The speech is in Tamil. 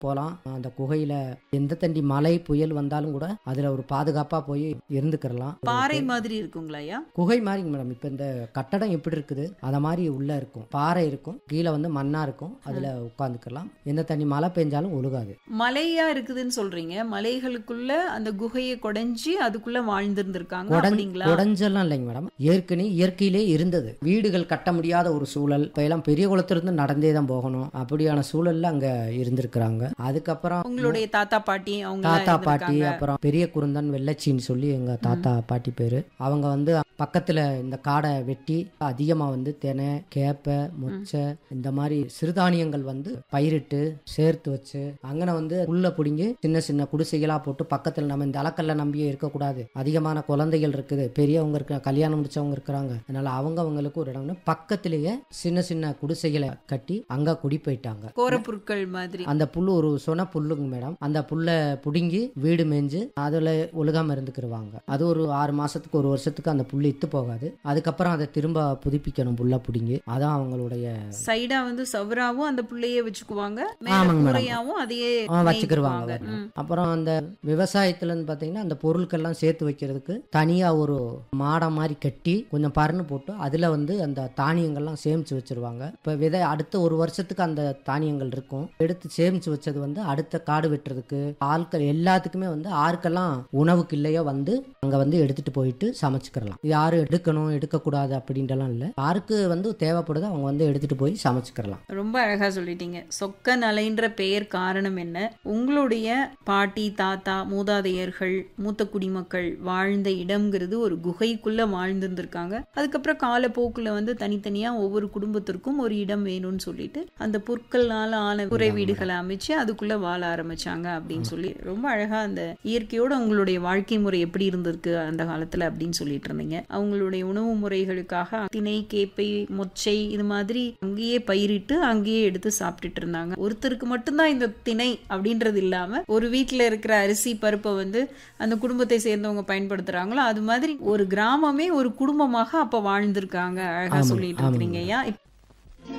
போகலாம் அந்த குகையில எந்த தண்டி மழை புயல் வந்தாலும் கூட அதுல ஒரு பாதுகாப்பா போய் இருந்துக்கிறலாம் பாறை மாதிரி இருக்குங்களா ஐயா குகை மாதிரிங்க மேடம் இப்போ இந்த கட்டடம் எப்படி இருக்குது அத மாதிரி உள்ள இருக்கும் பாறை இருக்கும் கீழே வந்து மண்ணா இருக்கும் அதுல உட்காந்துக்கலாம் எந்த தண்ணி மழை பெஞ்சாலும் ஒழுகாது மலையா இருக்குதுன்னு சொல்றீங்க மலைகளுக்குள்ள அந்த குகையை கொடைஞ்சி அதுக்குள்ள வாழ்ந்திருந்திருக்காங்க உடஞ்- அப்படிங்களா உடஞ்செல்லாம் இல்லைங்க மேடம் ஏற்கனவே இயற்கையிலே இருந்தது வீடுகள் கட்ட முடியாத ஒரு சூழல் இப்ப எல்லாம் பெரிய குளத்திலிருந்து நடந்தே தான் போகணும் அப்படியான சூழல்ல அங்க இருந்திருக்கிறாங்க அதுக்கப்புறம் உங்களுடைய தாத்தா பாட்டி அவங்க தாத்தா பாட்டி அப்புறம் பெரிய குருந்தன் வெள்ளச்சின்னு சொல்லி எங்க தாத்தா பாட்டி பேரு அவங்க வந்து பக்கத்துல இந்த காடை வெட்டி அதிகமா வந்து தினை கேப்பை மொச்சை இந்த மாதிரி சிறுதானியங்கள் வந்து பயிரிட்டு சேர்த்து வச்சு அங்கன வந்து புல்ல பிடுங்கி சின்ன சின்ன குடிசைகளா போட்டு பக்கத்துல நம்ம இந்த அலக்கல்ல நம்பியே இருக்கக்கூடாது அதிகமான குழந்தைகள் இருக்குது பெரியவங்க இருக்க கல்யாணம் முடிச்சவங்க இருக்கிறாங்க அதனால அவங்க அவங்களுக்கு ஒரு இடம்னு பக்கத்திலேயே சின்ன சின்ன குடிசைகளை கட்டி அங்க குடி போயிட்டாங்க கோரப்புற்கள் மாதிரி அந்த புல்லு ஒரு சொன புல்லுங்க மேடம் அந்த புல்லை புடுங்கி வீடு மேய்ஞ்சு அதில் ஒழுகாம இருந்துக்கிருவாங்க அது ஒரு ஆறு மாசத்துக்கு ஒரு வருஷத்துக்கு அந்த புல்லு இத்து போகாது அதுக்கப்புறம் அதை திரும்ப புதுப்பிக்கணும் புல்லை புடுங்கி அதான் அவங்களுடைய சைடா வந்து சவராவும் அந்த புள்ளையே வச்சுக்குவாங்க மேல ஆமாங்க மேடம். கூரையாவும் அதையே ஆ, வச்சுக்கிருவாங்க மேய்க்குவாங்க. ம். அப்புறம் அந்த விவசாயத்துலன்னு பார்த்தீங்கன்னா அந்த பொருட்கள்லாம் சேர்த்து வைக்கிறதுக்கு தனியா ஒரு மாடம் மாதிரி கட்டி கொஞ்சம் பறன்னு போட்டு அதுல வந்து அந்த தானியங்கள்லாம் சேமிச்சு வச்சிருவாங்க இப்போ விதை அடுத்த ஒரு வருஷத்துக்கு அந்த தானியங்கள் இருக்கும் எடுத்து சேமிச்சு வச்சது வந்து அடுத்த காடு வெட்டுறதுக்கு ஆட்கள் எல்லாத்துக்குமே வந்து ஆருக்கெல்லாம் உணவுக்கு இல்லையோ வந்து அங்க வந்து எடுத்துட்டு போயிட்டு சமைச்சுக்கிறலாம் இது யாரும் எடுக்கணும் எடுக்கக்கூடாது அப்படின்றலாம் இல்லை யாருக்கு வந்து தேவைப்படுதோ அவங்க வந்து எடுத்துட்டு போய் சமைச்சுக்கிறலாம் ரொம்ப அழகா சொல்லிட்டீங்க சொக்க நலைன்ற பெயர் காரணம் என்ன உங்களுடைய பாட்டி தாத்தா மூதாதையர்கள் மூத்த குடிமக்கள் வாழ்ந்த இடம்ங்கிறது ஒரு குகைக்குள்ள வாழ்ந்திருந்திருக்காங்க அதுக்கப்புறம் காலப்போக்குல வந்து தனித்தனியா ஒவ்வொரு குடும்பத்திற்கும் ஒரு இடம் வேணும்னு சொல்லிட்டு அந்த புற்கள்னால ஆன குறை வீடுகளை அமைச்சு அதுக்குள்ள வாழ ஆரம்பிச்சாங்க அப்படின்னு சொல்லி ரொம்ப அழகா அந்த இயற்கையோட உங்களுடைய வாழ்க்கை முறை எப்படி இருந்திருக்கு அந்த காலத்துல அப்படின்னு சொல்லிட்டு இருந்தீங்க அவங்களுடைய உணவு முறைகளுக்காக திணை கேப்பை மொச்சை இது மாதிரி அங்கேயே பயிரிட்டு அங்கேயே எடுத்து சாப்பிட்டுட்டு இருந்தாங்க ஒருத்தருக்கு மட்டும்தான் இந்த திணை அப்படின்றது இல்லாம ஒரு வீட்டுல இருக்கிற அரிசி பருப்பை வந்து அந்த குடும்பத்தை சேர்ந்தவங்க பயன்படுத்துறாங்களோ அது மாதிரி ஒரு கிராமமே ஒரு குடும்பமாக அப்ப வாழ்ந்திருக்காங்க அழகா ஆமாங்க, சொல்லிட்டு ஆமாங்க. இருக்கிறீங்க ஐயா